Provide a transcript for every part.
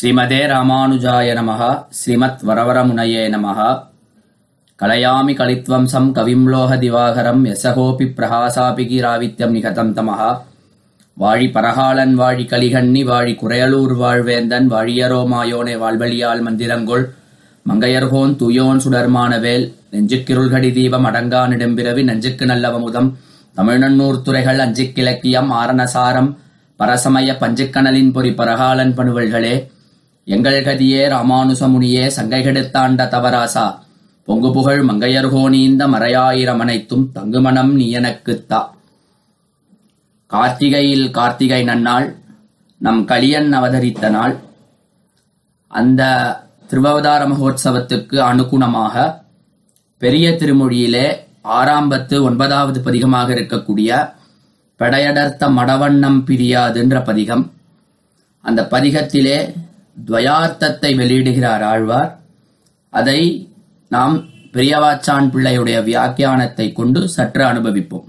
ஸ்ரீமதே ராமானுஜாய நமः ஸ்ரீமத் வரவரமுனையே நமः கலயாமி கலித்வம்சம் கவிம் லோக திவாகரம் யசகோபி பிரகாசாபி கீராவித்யம் நிகதம் தமः வாழி பரகாலன் வாழி கலிகண்ணி வாழி குறையலூர் வாழ்வேந்தன் வாழியரோ மாயோனே வாழ்வழியால் மந்திரங்கொள் மங்கையர்கோன் துயோன் சுடர்மானவேல் நெஞ்சுக்கிருள்கடி தீபம் அடங்கா நெடும்பிறவி நெஞ்சுக்கு நல்லவமுதம் தமிழ்நன்னூர் துறைகள் அஞ்சிக்கிழக்கியம் ஆரணசாரம் பரசமய பஞ்சுக்கணலின் பொறி பரகாலன் பணுவல்களே எங்கள் கதியே ராமானுசமுனியே சங்கைகெடுத்தாண்ட தவராசா பொங்கு புகழ் மங்கையர்கோனீந்த மறையாயிரம் அனைத்தும் தங்குமணம் நீ எனக்குத் தா கார்த்திகையில் கார்த்திகை நன்னாள் நம் கலியன் அவதரித்த நாள் அந்த திருவவதார மகோத்சவத்துக்கு அனுகுணமாக பெரிய திருமொழியிலே ஆறாம்பத்து ஒன்பதாவது பதிகமாக இருக்கக்கூடிய பெடையடர்த்த மடவண்ணம் பிரியாதுன்ற பதிகம் அந்த பதிகத்திலே துவயார்த்தத்தை வெளியிடுகிறார் ஆழ்வார் அதை நாம் பெரியவாச்சான் பிள்ளையுடைய வியாக்கியானத்தை கொண்டு சற்று அனுபவிப்போம்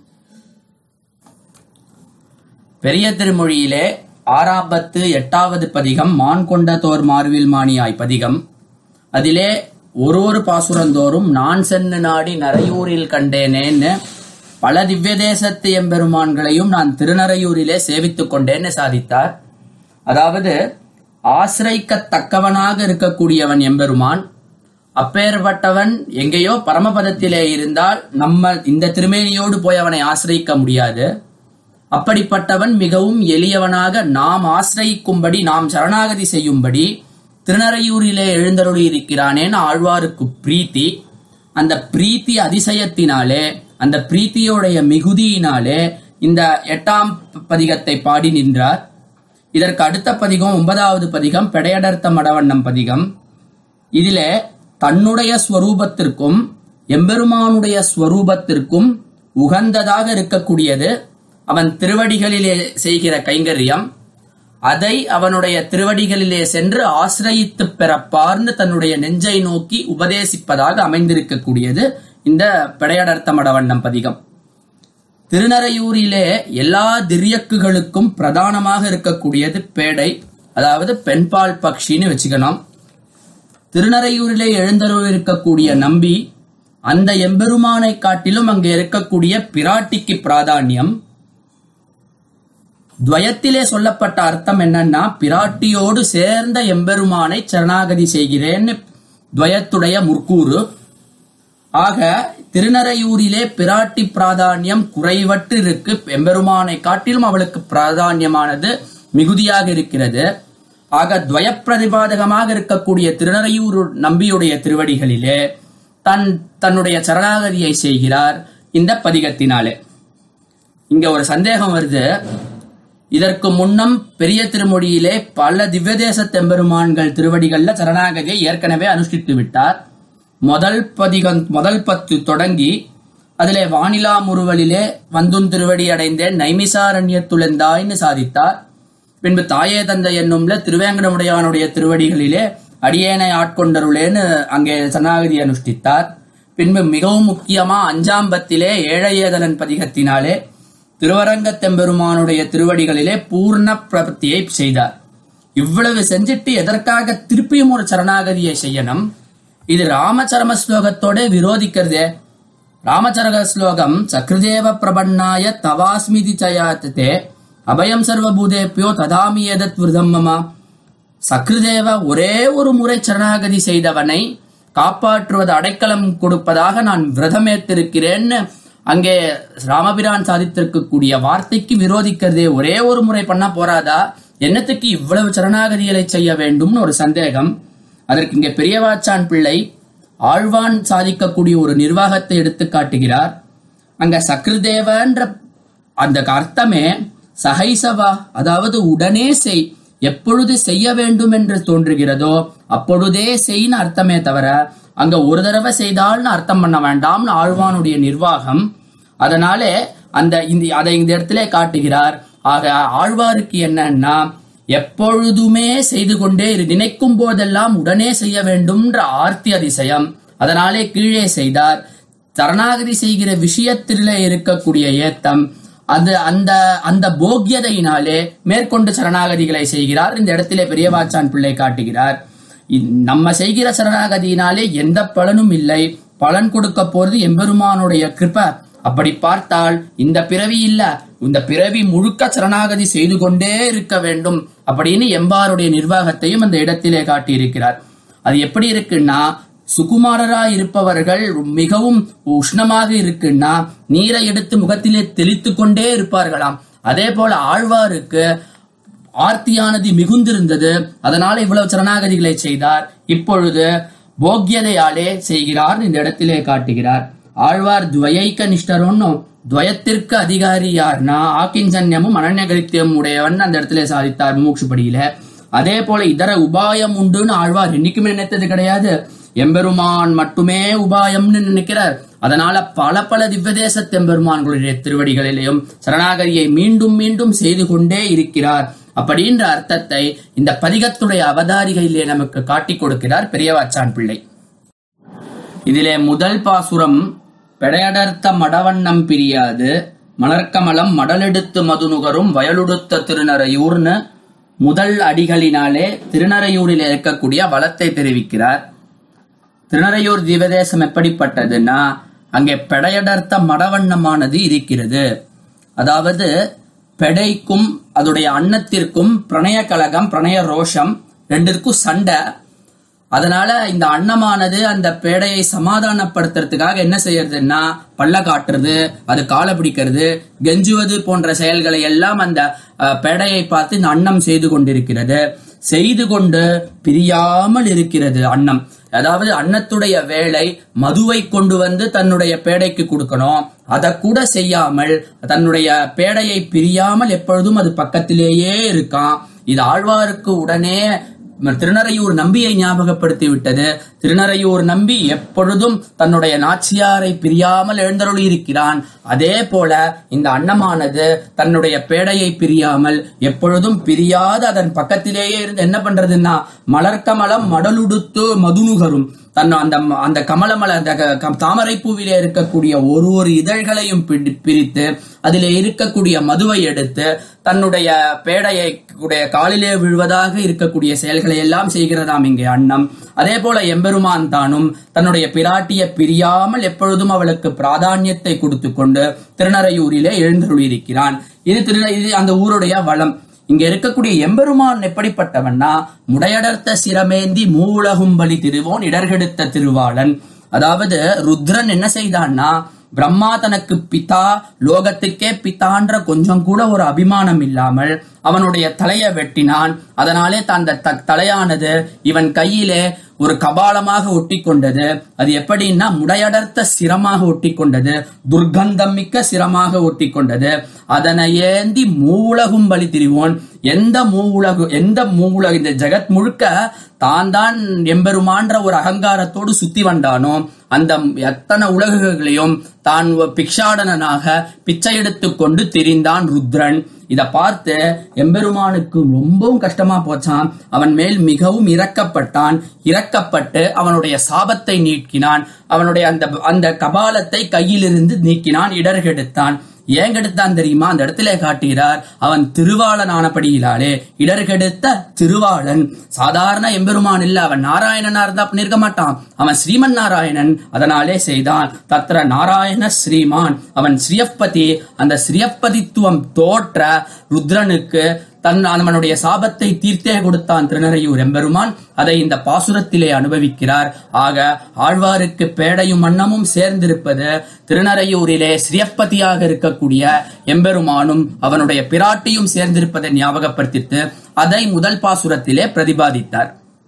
பெரிய திருமொழியிலே ஆறாம்பத்து எட்டாவது பதிகம் மான் கொண்ட தோர் மார்வில் மானியாய் பதிகம் அதிலே ஒரு ஒரு பாசுரந்தோறும் நான் சென்னு நாடி நரையூரில் கண்டேனேன்னு பல திவ்ய தேசத்து எம்பெருமான்களையும் நான் திருநறையூரிலே சேவித்துக் கொண்டேன்னு சாதித்தார் அதாவது ஆசிரைக்கத்தக்கவனாக இருக்கக்கூடியவன் எம்பெருமான் அப்பேற்பட்டவன் எங்கேயோ பரமபதத்திலே இருந்தால் நம்ம இந்த திருமேனியோடு போய் அவனை ஆசிரியிக்க முடியாது அப்படிப்பட்டவன் மிகவும் எளியவனாக நாம் ஆசிரயிக்கும்படி நாம் சரணாகதி செய்யும்படி திருநறையூரிலே எழுந்தருளி இருக்கிறானேன்னு ஆழ்வாருக்கு பிரீத்தி அந்த பிரீத்தி அதிசயத்தினாலே அந்த பிரீத்தியோடைய மிகுதியினாலே இந்த எட்டாம் பதிகத்தை பாடி நின்றார் இதற்கு அடுத்த பதிகம் ஒன்பதாவது பதிகம் பெடையடர்த்த மடவண்ணம் பதிகம் இதிலே தன்னுடைய ஸ்வரூபத்திற்கும் எம்பெருமானுடைய ஸ்வரூபத்திற்கும் உகந்ததாக இருக்கக்கூடியது அவன் திருவடிகளிலே செய்கிற கைங்கரியம் அதை அவனுடைய திருவடிகளிலே சென்று ஆசிரயித்து பெறப்பார்ந்து தன்னுடைய நெஞ்சை நோக்கி உபதேசிப்பதாக அமைந்திருக்கக்கூடியது இந்த பெடையடர்த்த மடவண்ணம் பதிகம் திருநறையூரிலே எல்லா திரியக்குகளுக்கும் பிரதானமாக இருக்கக்கூடியது பேடை அதாவது பெண்பால் பக்ஷின்னு வச்சுக்கணும் திருநறையூரிலே எழுந்தருள் இருக்கக்கூடிய நம்பி அந்த எம்பெருமானை காட்டிலும் அங்கே இருக்கக்கூடிய பிராட்டிக்கு பிராதானியம் துவயத்திலே சொல்லப்பட்ட அர்த்தம் என்னன்னா பிராட்டியோடு சேர்ந்த எம்பெருமானை சரணாகதி செய்கிறேன்னு துவயத்துடைய முற்கூறு ஆக திருநறையூரிலே பிராட்டி பிராதானியம் குறைவற்று இருக்கு எம்பெருமானை காட்டிலும் அவளுக்கு பிராதானியமானது மிகுதியாக இருக்கிறது ஆக துவய பிரதிபாதகமாக இருக்கக்கூடிய திருநறையூர் நம்பியுடைய திருவடிகளிலே தன் தன்னுடைய சரணாகதியை செய்கிறார் இந்த பதிகத்தினாலே இங்க ஒரு சந்தேகம் வருது இதற்கு முன்னம் பெரிய திருமொழியிலே பல திவ்யதேச தெம்பெருமான்கள் திருவடிகள்ல சரணாகதியை ஏற்கனவே அனுஷ்டித்து விட்டார் முதல் பதிகம் முதல் பத்து தொடங்கி அதிலே வானிலா முறுவலிலே வந்துன் திருவடி அடைந்தேன் நைமிசாரண்யத்துளந்தாய்னு சாதித்தார் பின்பு தாயே தந்தை என்னும்ல திருவேங்கடமுடையானுடைய திருவடிகளிலே அடியேனை ஆட்கொண்டருளேன்னு அங்கே சரணாகதி அனுஷ்டித்தார் பின்பு மிகவும் முக்கியமா அஞ்சாம்பத்திலே ஏழையேதலன் பதிகத்தினாலே திருவரங்கத்தெம்பெருமானுடைய திருவடிகளிலே பூர்ண பிரபத்தியை செய்தார் இவ்வளவு செஞ்சிட்டு எதற்காக திருப்பியும் ஒரு சரணாகதியை செய்யணும் இது ராமச்சரம ஸ்லோகத்தோட விரோதிக்கிறதே ராமச்சரக ஸ்லோகம் சக்ருதேவ பிரபன்னாய தவாஸ்மிதி சயாத்தே அபயம் சர்வபூதேப்பியோ ததாமி எதத் விரதம் மமா சக்ருதேவ ஒரே ஒரு முறை சரணாகதி செய்தவனை காப்பாற்றுவது அடைக்கலம் கொடுப்பதாக நான் விரதமேத்திருக்கிறேன்னு அங்கே ராமபிரான் சாதித்திருக்கக்கூடிய வார்த்தைக்கு விரோதிக்கிறதே ஒரே ஒரு முறை பண்ணா போறாதா என்னத்துக்கு இவ்வளவு சரணாகதிகளை செய்ய வேண்டும்னு ஒரு சந்தேகம் அதற்கு இங்கே பெரியவாச்சான் பிள்ளை ஆழ்வான் சாதிக்கக்கூடிய ஒரு நிர்வாகத்தை எடுத்து காட்டுகிறார் அங்க சக்ருதேவன்ற அந்த அர்த்தமே சகைசவா அதாவது உடனே செய் எப்பொழுது செய்ய வேண்டும் என்று தோன்றுகிறதோ அப்பொழுதே செய்ன்னு அர்த்தமே தவிர அங்க ஒரு தடவை செய்தால்னு அர்த்தம் பண்ண வேண்டாம்னு ஆழ்வானுடைய நிர்வாகம் அதனாலே அந்த இந்த அதை இந்த இடத்துல காட்டுகிறார் ஆக ஆழ்வாருக்கு என்னன்னா எப்பொழுதுமே செய்து கொண்டே இரு நினைக்கும் போதெல்லாம் உடனே செய்ய வேண்டும்ன்ற ஆர்த்தி அதிசயம் அதனாலே கீழே செய்தார் சரணாகதி செய்கிற விஷயத்திலே இருக்கக்கூடிய ஏத்தம் அது அந்த அந்த போக்கியதையினாலே மேற்கொண்டு சரணாகதிகளை செய்கிறார் இந்த இடத்திலே பெரியவாச்சான் பிள்ளை காட்டுகிறார் இ- நம்ம செய்கிற சரணாகதியினாலே எந்த பலனும் இல்லை பலன் கொடுக்க போறது எம்பெருமானுடைய கிருபை அப்படி பார்த்தால் இந்த பிறவி இல்ல இந்த பிறவி முழுக்க சரணாகதி செய்து கொண்டே இருக்க வேண்டும் அப்படின்னு எம்பாருடைய நிர்வாகத்தையும் அந்த இடத்திலே காட்டியிருக்கிறார் அது எப்படி இருக்குன்னா சுகுமாரரா இருப்பவர்கள் மிகவும் உஷ்ணமாக இருக்குன்னா நீரை எடுத்து முகத்திலே தெளித்து கொண்டே இருப்பார்களாம் அதே போல ஆழ்வாருக்கு ஆர்த்தியானது மிகுந்திருந்தது அதனால இவ்வளவு சரணாகதிகளை செய்தார் இப்பொழுது போக்கியதையாலே செய்கிறார் இந்த இடத்திலே காட்டுகிறார் ஆழ்வார் துவயைக்க நிஷ்டரோன்னும் துவயத்திற்கு அதிகாரி யார்னா ஆக்கிஞ்சன்யமும் அனன்யகரித்தியம் உடையவன் அந்த இடத்திலே சாதித்தார் மூக்ஷுபடியில அதே போல இதர உபாயம் உண்டுன்னு ஆழ்வார் என்னைக்குமே நினைத்தது கிடையாது எம்பெருமான் மட்டுமே உபாயம்னு நினைக்கிறார் அதனால பல பல திவ்யதேச எம்பெருமான்களுடைய திருவடிகளிலேயும் சரணாகதியை மீண்டும் மீண்டும் செய்து கொண்டே இருக்கிறார் அப்படின்ற அர்த்தத்தை இந்த பதிகத்துடைய அவதாரிகையிலே நமக்கு காட்டிக் கொடுக்கிறார் பெரியவாச்சான் பிள்ளை இதிலே முதல் பாசுரம் பெடையடர்த்த மடவண்ணம் பிரியாது மலர்க்கமலம் மடலெடுத்து மதுநுகரும் வயலுடுத்த திருநறையூர்னு முதல் அடிகளினாலே திருநறையூரில் இருக்கக்கூடிய வளத்தை தெரிவிக்கிறார் திருநறையூர் தீவதேசம் எப்படிப்பட்டதுன்னா அங்கே பெடையடர்த்த மடவண்ணமானது இருக்கிறது அதாவது பெடைக்கும் அதோடைய அன்னத்திற்கும் பிரணய கலகம் பிரணய ரோஷம் ரெண்டிற்கும் சண்டை அதனால இந்த அன்னமானது அந்த பேடையை சமாதானப்படுத்துறதுக்காக என்ன செய்யறதுன்னா பல்ல காட்டுறது அது காலை பிடிக்கிறது கெஞ்சுவது போன்ற செயல்களை எல்லாம் அந்த அஹ், பேடையை பார்த்து இந்த அன்னம் செய்து கொண்டிருக்கிறது செய்து கொண்டு பிரியாமல் இருக்கிறது அன்னம் அதாவது அன்னத்துடைய வேலை மதுவை கொண்டு வந்து தன்னுடைய பேடைக்கு கொடுக்கணும் அதை கூட செய்யாமல் தன்னுடைய பேடையை பிரியாமல் எப்பொழுதும் அது பக்கத்திலேயே இருக்கான் இது ஆழ்வாருக்கு உடனே திருநறையூர் நம்பியை ஞாபகப்படுத்தி விட்டது திருநறையூர் நம்பி எப்பொழுதும் தன்னுடைய நாச்சியாரை பிரியாமல் எழுந்தருளி இருக்கிறான் அதே போல இந்த அன்னமானது தன்னுடைய பேடையை பிரியாமல் எப்பொழுதும் பிரியாத அதன் பக்கத்திலேயே இருந்து என்ன பண்றதுன்னா மலர்க்கமலம் மடலுடுத்து மதுனுகரும் தன் அந்த அந்த கமலமல அந்த க- க- தாமரை பூவிலே இருக்கக்கூடிய ஒரு ஒரு இதழ்களையும் பிடி- பிரித்து அதிலே இருக்கக்கூடிய மதுவை எடுத்து தன்னுடைய பேடையை உடைய காலிலே விழுவதாக இருக்கக்கூடிய செயல்களை எல்லாம் செய்கிறதாம் இங்கே அன்னம் அதே போல எம்பெருமான் தானும் தன்னுடைய பிராட்டிய பிரியாமல் எப்பொழுதும் அவளுக்கு பிராதானியத்தை கொடுத்து கொண்டு திருநறையூரிலே எழுந்தருளியிருக்கிறான் இது திரு இது அந்த ஊருடைய வளம் இங்க இருக்கக்கூடிய எம்பெருமான் எப்படிப்பட்டவன்னா முடையடர்த்த சிரமேந்தி மூவுலகும் பலி திருவோன் இடர்கெடுத்த திருவாளன் அதாவது ருத்ரன் என்ன செய்தான்னா பிரம்மா தனக்கு பிதா லோகத்துக்கே பிதான்ற கொஞ்சம் கூட ஒரு அபிமானம் இல்லாமல் அவனுடைய தலையை வெட்டினான் அதனாலே தான் அந்த த- தலையானது இவன் கையிலே ஒரு கபாலமாக ஒட்டி கொண்டது அது எப்படின்னா முடையடர்த்த சிரமாக ஒட்டி கொண்டது துர்க்கந்தம் மிக்க சிரமாக ஒட்டி கொண்டது அதனை ஏந்தி மூவுலகும் பலி திரிவோன் எந்த மூவுலகு எந்த மூவுலகு இந்த ஜெகத் முழுக்க தான் தான் எம்பெருமான்ற ஒரு அகங்காரத்தோடு சுத்தி வந்தானோ அந்த எத்தனை உலகுகளையும் தான் ஒரு பிக்ஷாடனனாக பிச்சை எடுத்துக் கொண்டு திரிந்தான் ருத்ரன் இத பார்த்து எம்பெருமானுக்கு ரொம்பவும் கஷ்டமா போச்சான் அவன் மேல் மிகவும் இரக்கப்பட்டான் இரக்கப்பட்டு அவனுடைய சாபத்தை நீக்கினான் அவனுடைய அந்த அந்த கபாலத்தை கையிலிருந்து நீக்கினான் இடர்கெடுத்தான் ஏன் கெடுத்தான் தெரியுமா அந்த இடத்துல காட்டுகிறார் அவன் திருவாளன் ஆனபடியிலாலே இடர்கெடுத்த திருவாளன் சாதாரண எம்பெருமான் இல்ல அவன் நாராயணனா இருந்தா பண்ணிருக்க மாட்டான் அவன் ஸ்ரீமன் நாராயணன் அதனாலே செய்தான் தத்ர நாராயண ஸ்ரீமான் அவன் ஸ்ரீயப்பதி அந்த ஸ்ரீயப்பதித்துவம் தோற்ற ருத்ரனுக்கு தன் அவனுடைய சாபத்தை தீர்த்தே கொடுத்தான் திருநறையூர் எம்பெருமான் அதை இந்த பாசுரத்திலே அனுபவிக்கிறார் ஆக ஆழ்வாருக்கு பேடையும் மன்னமும் சேர்ந்திருப்பது திருநறையூரிலே ஸ்ரீயப்பதியாக இருக்கக்கூடிய எம்பெருமானும் அவனுடைய பிராட்டியும் சேர்ந்திருப்பதை ஞாபகப்படுத்தித்து அதை முதல் பாசுரத்திலே பிரதிபாதித்தார்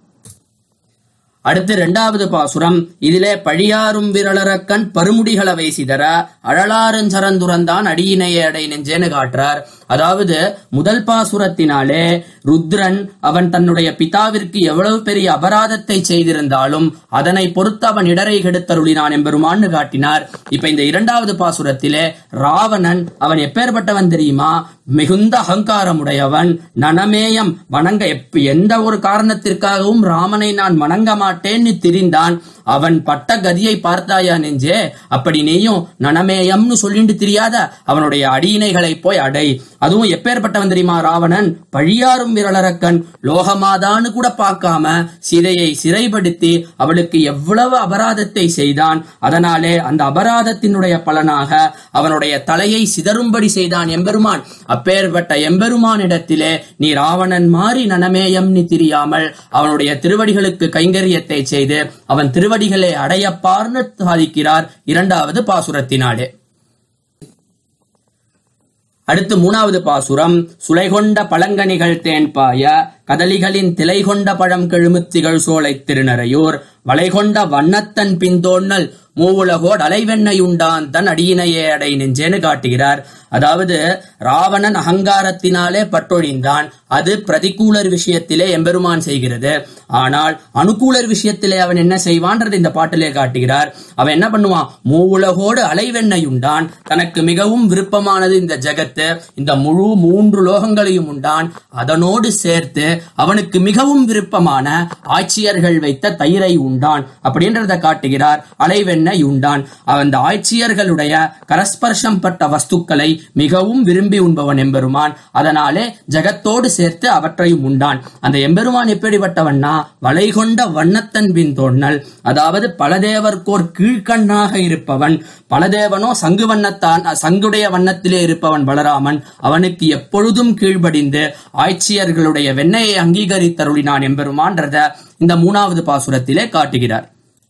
அடுத்து இரண்டாவது பாசுரம் இதிலே பழியாரும் விரலரக்கன் பருமுடிகளவை சிதற அழலாருஞ்சரந்துரந்தான் அடியினையே அடை நெஞ்சேன்னு காட்டுறார் அதாவது முதல் பாசுரத்தினாலே ருத்ரன் அவன் தன்னுடைய பிதாவிற்கு எவ்வளவு பெரிய அபராதத்தை செய்திருந்தாலும் அதனை பொறுத்து அவன் இடரை கெடுத்தருளினான் எம்பெருமான்னு காட்டினார் இப்ப இந்த இரண்டாவது பாசுரத்திலே ராவணன் அவன் எப்பேற்பட்டவன் தெரியுமா மிகுந்த அகங்காரமுடையவன் நனமேயம் வணங்க எப்ப எந்த ஒரு காரணத்திற்காகவும் ராமனை நான் வணங்க மாட்டேன்னு திரிந்தான் அவன் பட்ட கதியை பார்த்தாயா நெஞ்சே அப்படி நீயும் நனமேயம்னு சொல்லிட்டு தெரியாத அவனுடைய அடியினைகளை போய் அடை அதுவும் எப்பேற்பட்டவன் தெரியுமா ராவணன் பழியாரும் விரலரக்கன் லோகமாதான்னு கூட பார்க்காம சீதையை சிறைப்படுத்தி அவளுக்கு எவ்வளவு அபராதத்தை செய்தான் அதனாலே அந்த அபராதத்தினுடைய பலனாக அவனுடைய தலையை சிதறும்படி செய்தான் எம்பெருமான் அப்பேற்பட்ட எம்பெருமானிடத்திலே நீ ராவணன் மாறி நனமேயம் நீ திரியாமல் அவனுடைய திருவடிகளுக்கு கைங்கரியத்தை செய்து அவன் திருவடிகளை அடையப்பார்னு சாதிக்கிறார் இரண்டாவது பாசுரத்தினாலே அடுத்து மூணாவது பாசுரம் சுளைகொண்ட பழங்கனிகள் தேன்பாய கதலிகளின் திலை கொண்ட பழம் கெழுமுத்திகள் சோலை திருநறையூர் வளைகொண்ட வண்ணத்தன் பின்தோன்னல் மூவுலகோடு அலைவெண்ணையுண்டான் தன் அடியினையே அடை நெஞ்சேன்னு காட்டுகிறார் அதாவது ராவணன் அகங்காரத்தினாலே பட்டொழிந்தான் அது பிரதிகூலர் விஷயத்திலே எம்பெருமான் செய்கிறது ஆனால் அனுகூலர் விஷயத்திலே அவன் என்ன செய்வான்றது இந்த பாட்டிலே காட்டுகிறார் அவன் என்ன பண்ணுவான் மூவுலகோடு அலைவெண்ணையுண்டான் தனக்கு மிகவும் விருப்பமானது இந்த ஜெகத்து இந்த முழு மூன்று லோகங்களையும் உண்டான் அதனோடு சேர்த்து அவனுக்கு மிகவும் விருப்பமான ஆட்சியர்கள் வைத்த தயிரை உண்டான் அப்படின்றத காட்டுகிறார் அலைவெண்ணெய் உண்டான் அந்த ஆட்சியர்களுடைய கரஸ்பர்ஷம் பட்ட வஸ்துக்களை மிகவும் விரும்பி உண்பவன் எம்பெருமான் அதனாலே ஜெகத்தோடு சேர்த்து அவற்றையும் உண்டான் அந்த எம்பெருமான் எப்படிப்பட்டவன்னா வளை கொண்ட வண்ணத்தன் பின் தோன்றல் அதாவது பலதேவர்க்கோர் கீழ்கண்ணாக இருப்பவன் பலதேவனோ சங்கு வண்ணத்தான் சங்குடைய வண்ணத்திலே இருப்பவன் பலராமன் அவனுக்கு எப்பொழுதும் கீழ்படிந்து ஆட்சியர்களுடைய வெண்ணையை அங்கீகரித்தருளினான் எம்பெருமான்றத இந்த மூணாவது பாசுரத்திலே காட்டுகிறார்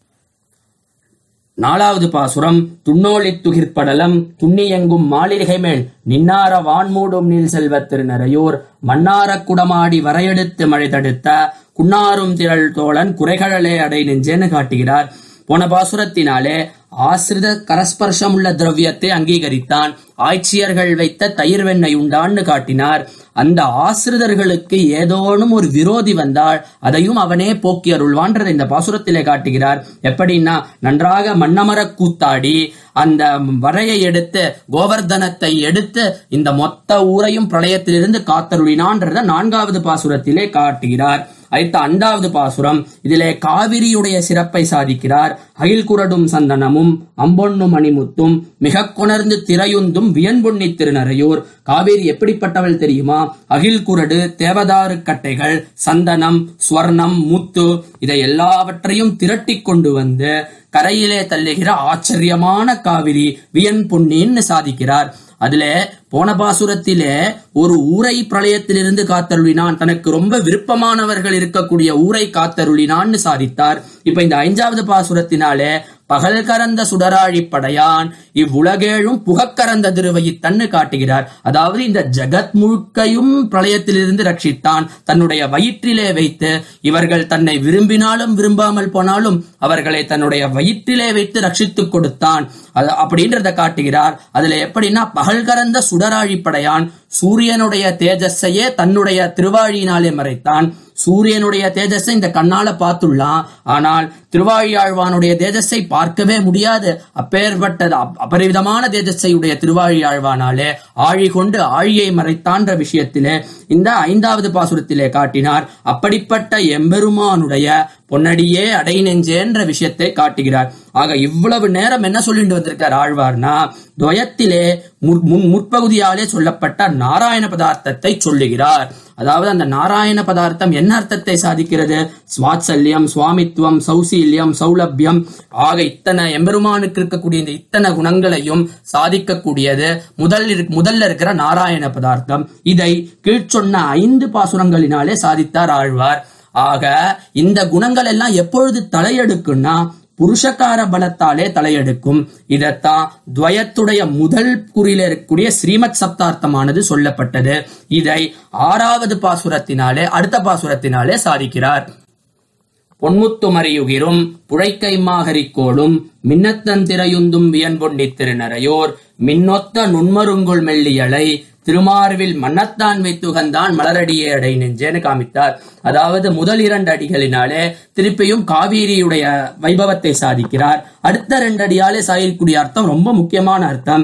நாலாவது பாசுரம் துண்ணோழி துகிர்படலம் துண்ணியெங்கும் மாளிகை மேல் நின்னார வான்மூடும் நீல் செல்வ திருநறையூர் மன்னார குடமாடி வரையெடுத்து மழை தடுத்த குன்னாரும் திரள் தோழன் குறைகழலே அடை நெஞ்சேன்னு காட்டுகிறார் போன பாசுரத்தினாலே ஆசிரித கரஸ்பர்ஷம் உள்ள திரவியத்தை அங்கீகரித்தான் ஆட்சியர்கள் வைத்த தயிர் வெண்ணெய் உண்டான்னு காட்டினார் அந்த ஆசிரிதர்களுக்கு ஏதோனும் ஒரு விரோதி வந்தால் அதையும் அவனே போக்கி அருள்வான்றதை இந்த பாசுரத்திலே காட்டுகிறார் எப்படின்னா நன்றாக மன்னமர கூத்தாடி அந்த வரையை எடுத்து கோவர்தனத்தை எடுத்து இந்த மொத்த ஊரையும் பிரளயத்திலிருந்து காத்தருளினான்றத நான்காவது பாசுரத்திலே காட்டுகிறார் அடுத்த அண்டாவது பாசுரம் இதிலே காவிரியுடைய சிறப்பை சாதிக்கிறார் அகில் குரடும் சந்தனமும் அம்பொன்னும் மணிமுத்தும் மிக கொணர்ந்து திரையுந்தும் வியன்பொன்னி திருநறையூர் காவேரி எப்படிப்பட்டவள் தெரியுமா அகில் குரடு தேவதாரு கட்டைகள் சந்தனம் ஸ்வர்ணம் முத்து இதை எல்லாவற்றையும் திரட்டி கொண்டு வந்து கரையிலே தள்ளுகிற ஆச்சரியமான காவிரி வியன் பொன்னின்னு சாதிக்கிறார் அதுல போன பாசுரத்திலே ஒரு ஊரை பிரளயத்திலிருந்து காத்தருளினான் தனக்கு ரொம்ப விருப்பமானவர்கள் இருக்கக்கூடிய ஊரை காத்தருளினான்னு சாதித்தார் இப்ப இந்த ஐந்தாவது பாசுரத்தினாலே பகல் கறந்த சுடராழி படையான் இவ்வுலகேழும் புகக்கறந்த திருவையித்தன்னு காட்டுகிறார் அதாவது இந்த ஜெகத் முழுக்கையும் பிரளயத்திலிருந்து ரட்சித்தான் தன்னுடைய வயிற்றிலே வைத்து இவர்கள் தன்னை விரும்பினாலும் விரும்பாமல் போனாலும் அவர்களை தன்னுடைய வயிற்றிலே வைத்து ரட்சித்துக் கொடுத்தான் அது அப்படின்றத காட்டுகிறார் அதுல எப்படின்னா பகல் கறந்த சுடராழி படையான் சூரியனுடைய தேஜஸையே தன்னுடைய திருவாழியினாலே மறைத்தான் சூரியனுடைய தேஜஸை இந்த கண்ணால பார்த்துள்ளான் ஆனால் திருவாழியாழ்வானுடைய தேஜஸை பார்க்கவே முடியாது அப்பேற்பட்டது அப்- அபரிவிதமான தேஜஸை உடைய திருவாழியாழ்வானாலே ஆழி கொண்டு ஆழியை மறைத்தான்ற விஷயத்திலே இந்த ஐந்தாவது பாசுரத்திலே காட்டினார் அப்படிப்பட்ட எம்பெருமானுடைய பொன்னடியே அடை நெஞ்சேன்ற விஷயத்தை காட்டுகிறார் ஆக இவ்வளவு நேரம் என்ன சொல்லிட்டு வந்திருக்கார் ஆழ்வார்னா துவயத்திலே முற்- முன் முற்பகுதியாலே சொல்லப்பட்ட நாராயண பதார்த்தத்தை சொல்லுகிறார் அதாவது அந்த நாராயண பதார்த்தம் என்ன அர்த்தத்தை சாதிக்கிறது ஸ்வாத்சல்யம் சுவாமித்துவம் சௌசீல்யம் சௌலபியம் ஆக இத்தனை எம்பெருமானுக்கு இருக்கக்கூடிய இந்த இத்தனை குணங்களையும் சாதிக்கக்கூடியது முதல் இரு- முதல்ல இருக்கிற நாராயண பதார்த்தம் இதை கீழ்ச்சொன்ன ஐந்து பாசுரங்களினாலே சாதித்தார் ஆழ்வார் ஆக இந்த குணங்கள் எல்லாம் எப்பொழுது தலையெடுக்குன்னா புருஷகார பலத்தாலே தலையெடுக்கும் இதத்தான் துவயத்துடைய முதல் குறியில இருக்கக்கூடிய ஸ்ரீமத் சப்தார்த்தமானது சொல்லப்பட்டது இதை ஆறாவது பாசுரத்தினாலே அடுத்த பாசுரத்தினாலே சாதிக்கிறார் பொன்முத்து மறியுகிரும் புழைக்கை மாகரிக்கோளும் மின்னத்தன் திரையுந்தும் வியன்பொண்டி திருநறையோர் மின்னொத்த நுண்மருங்குள் மெல்லியலை திருமார்வில் மன்னத்தான் வைத்துகந்தான் மலரடியே அடை நெஞ்சேன்னு காமித்தார் அதாவது முதல் இரண்டு அடிகளினாலே திருப்பியும் காவேரியுடைய வைபவத்தை சாதிக்கிறார் அடுத்த ரெண்டு அடியாலே சாதிக்கக்கூடிய அர்த்தம் ரொம்ப முக்கியமான அர்த்தம்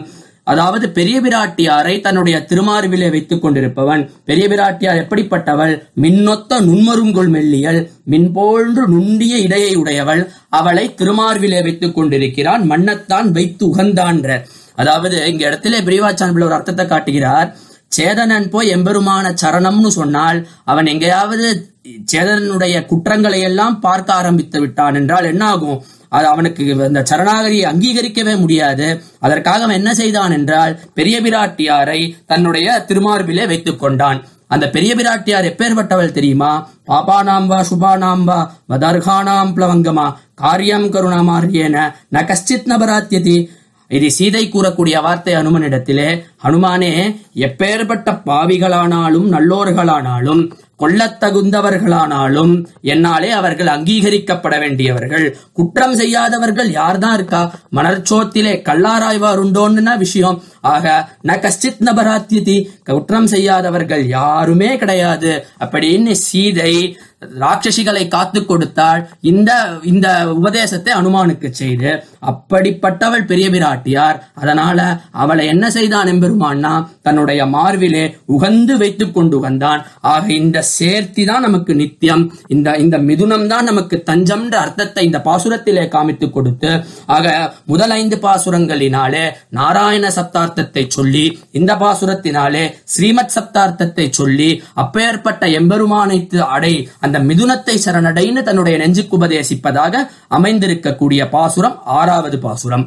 அதாவது பெரிய பிராட்டியாரை தன்னுடைய திருமார்பிலே வைத்துக் கொண்டிருப்பவன் பெரிய பிராட்டியார் எப்படிப்பட்டவள் மின்னொத்த நுண்மருங்கொள் மெல்லியல் மின்போன்று நுண்டிய இடையை உடையவள் அவளை திருமார்பிலே வைத்துக் கொண்டிருக்கிறான் மன்னத்தான் வைத்து உகந்தான்ற அதாவது இங்க இடத்திலே பிரிவாச்சான் பிள்ளை ஒரு அர்த்தத்தை காட்டுகிறார் சேதனன் போய் எம்பெருமான சரணம்னு சொன்னால் அவன் எங்கேயாவது சேதனுடைய குற்றங்களை எல்லாம் பார்க்க ஆரம்பித்து விட்டான் என்றால் என்ன ஆகும் அது அவனுக்கு அந்த சரணாகதியை அங்கீகரிக்கவே முடியாது அதற்காக அவன் என்ன செய்தான் என்றால் பெரிய பிராட்டியாரை தன்னுடைய திருமார்பிலே வைத்துக் கொண்டான் அந்த பெரிய பிராட்டியார் எப்பேற்பட்டவள் தெரியுமா பாபானாம் வா சுபானாம் வா வதர்கானாம் பிளவங்கமா காரியம் கருணாமாரியேன ந கஷ்டித் நபராத்தியதி இது சீதை கூறக்கூடிய வார்த்தை ஹனுமனிடத்திலே ஹனுமானே எப்பேற்பட்ட பாவிகளானாலும் நல்லோர்களானாலும் கொள்ளத்தகுந்தவர்களானாலும் என்னாலே அவர்கள் அங்கீகரிக்கப்பட வேண்டியவர்கள் குற்றம் செய்யாதவர்கள் யார்தான் இருக்கா மணற்சோத்திலே கல்லாராய்வார் உண்டோன்னு விஷயம் ஆக ந கஷ்டித் நபராத்தியதி குற்றம் செய்யாதவர்கள் யாருமே கிடையாது அப்படின்னு சீதை ராட்சசிகளை காத்து கொடுத்தாள் இந்த இந்த உபதேசத்தை அனுமானுக்கு செய்து அப்படிப்பட்டவள் பெரிய பிராட்டியார் அதனால அவளை என்ன செய்தான் எம்பெருமான்னா தன்னுடைய மார்பிலே உகந்து வைத்துக் கொண்டு வந்தான் ஆக இந்த சேர்த்தி தான் நமக்கு நித்தியம் இந்த இந்த மிதுனம் தான் நமக்கு தஞ்சம்ன்ற அர்த்தத்தை இந்த பாசுரத்திலே காமித்துக் கொடுத்து ஆக முதல் ஐந்து பாசுரங்களினாலே நாராயண சப்தார்த்தத்தை சொல்லி இந்த பாசுரத்தினாலே ஸ்ரீமத் சப்தார்த்தத்தை சொல்லி அப்பேற்பட்ட எம்பெருமானை அடை அந்த மிதுனத்தை சரணடைன்னு தன்னுடைய நெஞ்சுக்கு உபதேசிப்பதாக அமைந்திருக்கக்கூடிய பாசுரம் ஆறாவது பாசுரம்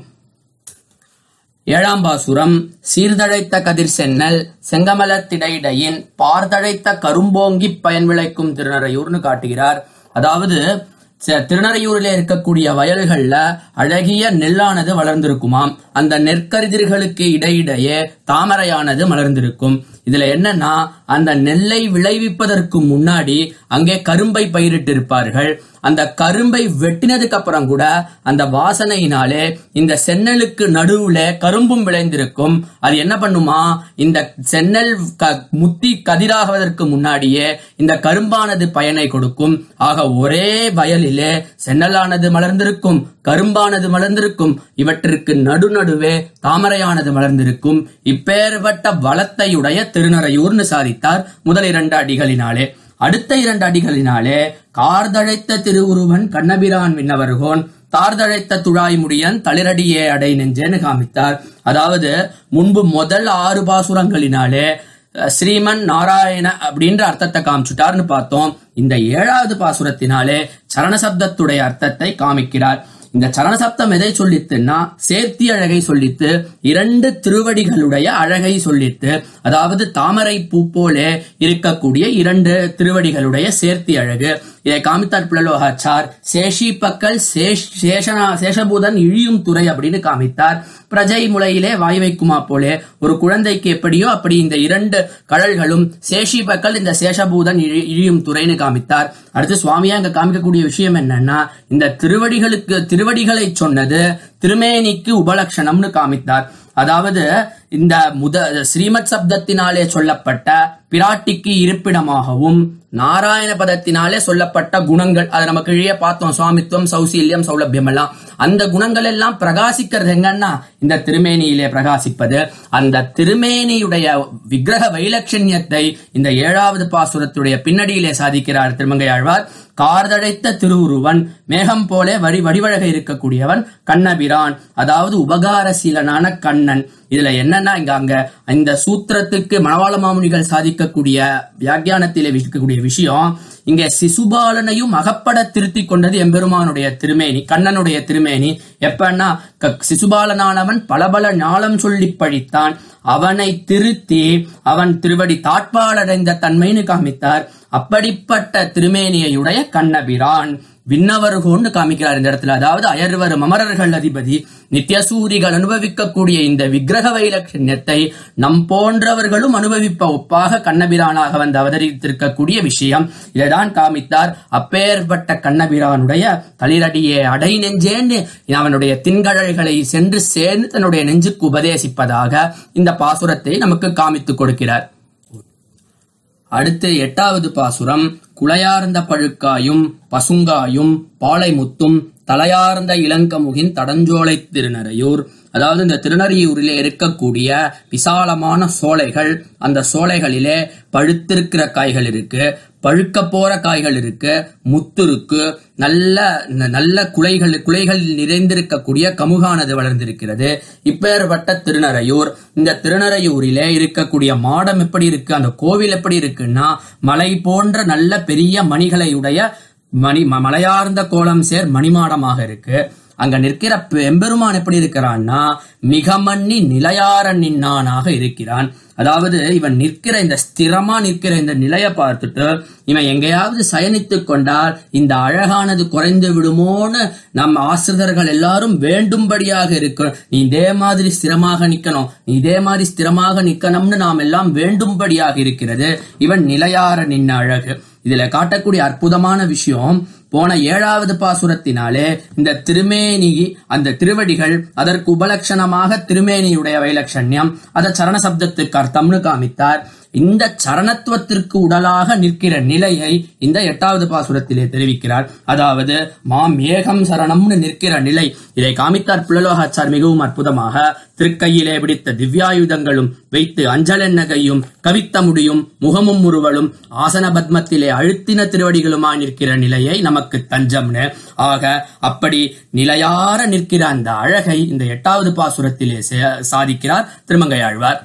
ஏழாம் பாசுரம் சீர்தழைத்த கதிர் சென்னல் செங்கமலத்திடையிடையின் பார்தழைத்த கரும்போங்கி பயன் விளைக்கும் திருநறையூர்னு காட்டுகிறார் அதாவது திருநறையூரில் இருக்கக்கூடிய வயல்கள்ல அழகிய நெல்லானது வளர்ந்திருக்குமாம் அந்த நெற்கருதிர்களுக்கு இடையிடையே தாமரையானது மலர்ந்திருக்கும் இதுல என்னன்னா அந்த நெல்லை விளைவிப்பதற்கு முன்னாடி அங்கே கரும்பை பயிரிட்டு இருப்பார்கள் அந்த கரும்பை வெட்டினதுக்கு அப்புறம் கூட அந்த வாசனையினாலே இந்த சென்னலுக்கு நடுவுல கரும்பும் விளைந்திருக்கும் அது என்ன பண்ணுமா இந்த சென்னல் முத்தி கதிராகுவதற்கு முன்னாடியே இந்த கரும்பானது பயனை கொடுக்கும் ஆக ஒரே வயலிலே சென்னலானது மலர்ந்திருக்கும் கரும்பானது மலர்ந்திருக்கும் இவற்றிற்கு நடுநடுவே தாமரையானது மலர்ந்திருக்கும் இப்பேற்பட்ட வளத்தையுடைய திருநறையூர்னு சாதித்தார் முதல் இரண்டு அடிகளினாலே அடுத்த இரண்டு அடிகளினாலே கார்தழைத்த திருவுருவன் கண்ணபிரான் விண்ணவர்கோன் தார்தழைத்த துழாய் முடியன் தளிரடியே அடை நெஞ்சேன்னு காமித்தார் அதாவது முன்பு முதல் ஆறு பாசுரங்களினாலே ஸ்ரீமன் நாராயண அப்படின்ற அர்த்தத்தை காமிச்சுட்டார்னு பார்த்தோம் இந்த ஏழாவது பாசுரத்தினாலே சரணசப்தத்துடைய அர்த்தத்தை காமிக்கிறார் இந்த சரணசப்தம் எதை சொல்லித்துன்னா சேர்த்தி அழகை சொல்லித்து இரண்டு திருவடிகளுடைய அழகை சொல்லித்து அதாவது தாமரை பூ போல இருக்கக்கூடிய இரண்டு திருவடிகளுடைய சேர்த்தி அழகு இதை காமித்தார் பிளலோகாச்சார் சேஷி பக்கல் சேஷனா சேஷபூதன் இழியும் துறை அப்படின்னு காமித்தார் பிரஜை முளையிலே வாய் வைக்குமா போலே ஒரு குழந்தைக்கு எப்படியோ அப்படி இந்த இரண்டு கடல்களும் சேஷி பக்கல் இந்த சேஷபூதன் இழியும் துறைன்னு காமித்தார் அடுத்து சுவாமியா இங்க காமிக்கக்கூடிய விஷயம் என்னன்னா இந்த திருவடிகளுக்கு திருவடிகளை சொன்னது திருமேனிக்கு உபலட்சணம்னு காமித்தார் அதாவது இந்த முத ஸ்ரீமத் சப்தத்தினாலே சொல்லப்பட்ட பிராட்டிக்கு இருப்பிடமாகவும் நாராயண பதத்தினாலே சொல்லப்பட்ட குணங்கள் அதை நம்ம கீழே பார்த்தோம் சுவாமித்துவம் சௌசீல்யம் சௌலபியம் எல்லாம் அந்த குணங்கள் எல்லாம் பிரகாசிக்கிறது எங்கன்னா இந்த திருமேனியிலே பிரகாசிப்பது அந்த திருமேனியுடைய விக்கிரக வைலட்சண்யத்தை இந்த ஏழாவது பாசுரத்துடைய பின்னடியிலே சாதிக்கிறார் திருமங்கை ஆழ்வார் கார்தழைத்த திருவுருவன் மேகம் போல வரி வடிவழக இருக்கக்கூடியவன் கண்ணபிரான் அதாவது உபகாரசீலனான கண்ணன் இதுல என்னன்னா இங்க அங்க இந்த சூத்திரத்துக்கு மணவாள மாமுனிகள் சாதிக்கக்கூடிய வியாக்கியானத்திலே இருக்கக்கூடிய விஷயம் இங்க சிசுபாலனையும் அகப்பட திருத்தி கொண்டது எம்பெருமானுடைய திருமேனி கண்ணனுடைய திருமேனி எப்பன்னா சிசுபாலனானவன் பல பல ஞாலம் சொல்லி பழித்தான் அவனை திருத்தி அவன் திருவடி தாட்பாலடைந்த தன்மைன்னு காமித்தார் அப்படிப்பட்ட திருமேனியுடைய கண்ணபிரான் விண்ணவர்கோன்னு காமிக்கிறார் இந்த இடத்துல அதாவது அயர்வர் அமரர்கள் அதிபதி நித்தியசூரிகள் அனுபவிக்கக்கூடிய இந்த விக்கிரக வைலட்சண்யத்தை நம் போன்றவர்களும் அனுபவிப்ப ஒப்பாக கண்ணபிரானாக வந்து அவதரித்திருக்கக்கூடிய விஷயம் இதைதான் காமித்தார் அப்பேற்பட்ட கண்ணபிரானுடைய தளிரடியே அடை நெஞ்சேன்னு அவனுடைய தின்கழல்களை சென்று சேர்ந்து தன்னுடைய நெஞ்சுக்கு உபதேசிப்பதாக இந்த பாசுரத்தை நமக்கு காமித்துக் கொடுக்கிறார் அடுத்து எட்டாவது பாசுரம் குளையார்ந்த பழுக்காயும் பசுங்காயும் பாலைமுத்தும் தலையார்ந்த இளங்கமுகின் தடஞ்சோலை திருநறையூர் அதாவது இந்த திருநறியூரிலே இருக்கக்கூடிய விசாலமான சோலைகள் அந்த சோலைகளிலே பழுத்திருக்கிற காய்கள் இருக்கு பழுக்க போற காய்கள் இருக்கு முத்து இருக்கு நல்ல நல்ல குலைகள் குலைகள் நிறைந்திருக்கக்கூடிய கமுகானது வளர்ந்திருக்கிறது இப்பேற்பட்ட திருநறையூர் இந்த திருநறையூரிலே இருக்கக்கூடிய மாடம் எப்படி இருக்கு அந்த கோவில் எப்படி இருக்குன்னா மலை போன்ற நல்ல பெரிய மணிகளை உடைய மணி ம- மலையார்ந்த கோலம் சேர் மணிமாடமாக இருக்கு அங்க நிற்கிற பெ- எம்பெருமான் எப்படி இருக்கிறான்னா மிக மன்னி நிலையார நின்னானாக இருக்கிறான் அதாவது இவன் நிற்கிற இந்த ஸ்திரமா நிற்கிற இந்த நிலையை பார்த்துட்டு இவன் எங்கேயாவது சயனித்துக் கொண்டால் இந்த அழகானது குறைந்து விடுமோன்னு நம்ம ஆசிரியர்கள் எல்லாரும் வேண்டும்படியாக இருக்கணும் நீ இதே மாதிரி ஸ்திரமாக நிக்கணும் நீ இதே மாதிரி ஸ்திரமாக நிக்கணும்னு நாம் எல்லாம் வேண்டும்படியாக இருக்கிறது இவன் நிலையார நின்ன அழகு இதுல காட்டக்கூடிய அற்புதமான விஷயம் போன ஏழாவது பாசுரத்தினாலே இந்த திருமேனி அந்த திருவடிகள் அதற்கு உபலட்சணமாக திருமேனியுடைய வைலட்சண்யம் அத சரண சப்தத்துக்கு அர்த்தம்னு காமித்தார் இந்த சரணத்துவத்திற்கு உடலாக நிற்கிற நிலையை இந்த எட்டாவது பாசுரத்திலே தெரிவிக்கிறார் அதாவது மாம் ஏகம் சரணம்னு நிற்கிற நிலை இதை காமித்தார் புலலோகாச்சார் மிகவும் அற்புதமாக திருக்கையிலே பிடித்த திவ்யாயுதங்களும் வைத்து அஞ்சலென்ன கையும் கவித்த முடியும் முகமும் முறுவலும் ஆசன பத்மத்திலே அழுத்தின திருவடிகளுமாய் நிற்கிற நிலையை நமக்கு தஞ்சம்னு ஆக அப்படி நிலையார நிற்கிற அந்த அழகை இந்த எட்டாவது பாசுரத்திலே சே- சாதிக்கிறார் திருமங்கையாழ்வார்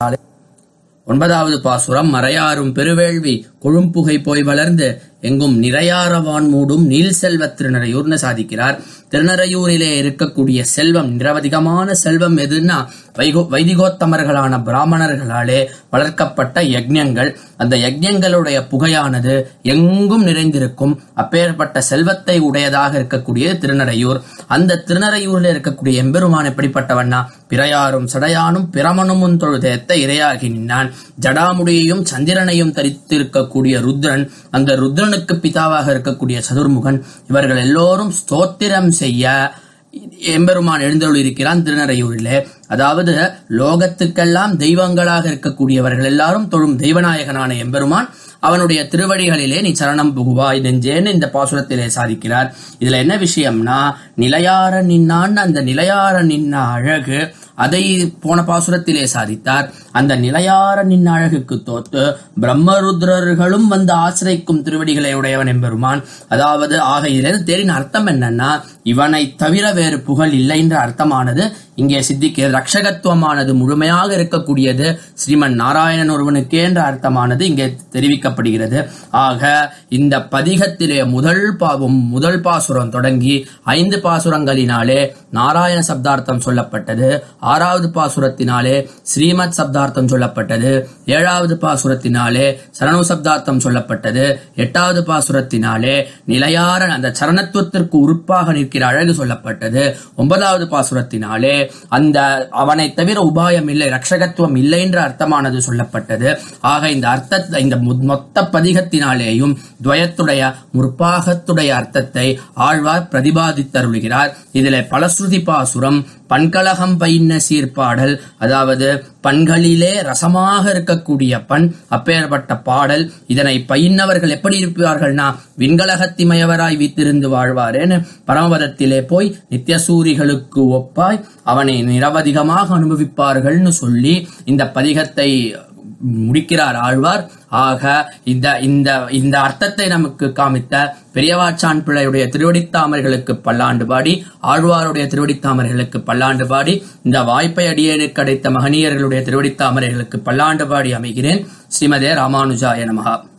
ஒன்பதாவது பாசுரம் மறையாரும் பெருவேள்வி கொழும்புகை போய் வளர்ந்து எங்கும் நிறையாரவான் மூடும் நீல் செல்வ திருநறையூர்னு சாதிக்கிறார் திருநறையூரிலே இருக்கக்கூடிய செல்வம் நிரவதிகமான செல்வம் எதுன்னா வைகோ வைதிகோத்தமர்களான பிராமணர்களாலே வளர்க்கப்பட்ட யக்ஞங்கள் அந்த யக்ஞங்களுடைய புகையானது எங்கும் நிறைந்திருக்கும் அப்பேற்பட்ட செல்வத்தை உடையதாக இருக்கக்கூடிய திருநறையூர் அந்த திருநறையூரில் இருக்கக்கூடிய எம்பெருமான் எப்படிப்பட்டவன்னா பிறையாரும் சடையானும் பிரமனும் தொழுதேத்த இரையாகி நின்னான் ஜடாமுடியையும் சந்திரனையும் தரித்திருக்கக்கூடிய ருத்ரன் அந்த ருத்ரனுக்கு பிதாவாக இருக்கக்கூடிய சதுர்முகன் இவர்கள் எல்லோரும் ஸ்தோத்திரம் செய்ய எம்பெருமான் எழுந்தருள் இருக்கிறான் திருநறையூரிலே அதாவது லோகத்துக்கெல்லாம் தெய்வங்களாக இருக்கக்கூடியவர்கள் எல்லாரும் தொழும் தெய்வநாயகனான எம்பெருமான் அவனுடைய திருவடிகளிலே நீ சரணம் புகுவாய் நெஞ்சேன்னு இந்த பாசுரத்திலே சாதிக்கிறார் இதுல என்ன விஷயம்னா நிலையார நின்னான் அந்த நிலையார நின்ன அழகு அதை போன பாசுரத்திலே சாதித்தார் அந்த நிலையார நின்ன அழகுக்கு தோத்து பிரம்மருத்ரர்களும் வந்து ஆசிரிக்கும் திருவடிகளை உடையவன் எம்பெருமான் அதாவது ஆக இதிலிருந்து தேரின் அர்த்தம் என்னன்னா இவனை தவிர வேறு புகழ் இல்லை என்ற அர்த்தமானது இங்கே சித்திக்கிறது ரக்ஷகத்துவமானது முழுமையாக இருக்கக்கூடியது ஸ்ரீமன் நாராயணன் ஒருவனுக்கே என்ற அர்த்தமானது இங்கே தெரிவிக்கப்படுகிறது ஆக இந்த பதிகத்திலே முதல் பாவம் முதல் பாசுரம் தொடங்கி ஐந்து பாசுரங்களினாலே நாராயண சப்தார்த்தம் சொல்லப்பட்டது ஆறாவது பாசுரத்தினாலே ஸ்ரீமத் சப்தார்த்தம் சொல்லப்பட்டது ஏழாவது பாசுரத்தினாலே சரணு சப்தார்த்தம் சொல்லப்பட்டது எட்டாவது பாசுரத்தினாலே நிலையார அந்த சரணத்துவத்திற்கு உறுப்பாக நிற்கிற அழகு சொல்லப்பட்டது ஒன்பதாவது பாசுரத்தினாலே அந்த அவனை தவிர உபாயம் இல்லை ரக்ஷகத்துவம் இல்லை என்ற அர்த்தமானது சொல்லப்பட்டது ஆக இந்த அர்த்தத்தை இந்த மொ- மொத்த பதிகத்தினாலேயும் துவயத்துடைய முற்பாகத்துடைய அர்த்தத்தை ஆழ்வார் பிரதிபாதித்தருளுகிறார் இதிலே பலஸ்ருதி பாசுரம் பண்கலகம் பயின்ன சீர்பாடல் அதாவது பண்களிலே ரசமாக இருக்கக்கூடிய பண் அப்பேற்பட்ட பாடல் இதனை பயின்னவர்கள் எப்படி இருப்பார்கள்னா விண்கலகத்திமயவராய் வீத்திருந்து வாழ்வாரேன்னு பரமபதத்திலே போய் நித்தியசூரிகளுக்கு ஒப்பாய் அவனை நிரவதிகமாக அனுபவிப்பார்கள்னு சொல்லி இந்த பதிகத்தை முடிக்கிறார் ஆழ்வார் ஆக இந்த இந்த இந்த அர்த்தத்தை நமக்கு காமித்த பெரியவாச்சான் பிள்ளையுடைய திருவடித்தாமர்களுக்கு பல்லாண்டு பாடி ஆழ்வாருடைய திருவடித்தாமர்களுக்கு பல்லாண்டு பாடி இந்த வாய்ப்பை அடியேனுக்கு கிடைத்த மகனீயர்களுடைய திருவடித்தாமரைகளுக்கு பல்லாண்டு பாடி அமைகிறேன் ஸ்ரீமதே ராமானுஜாய நமகா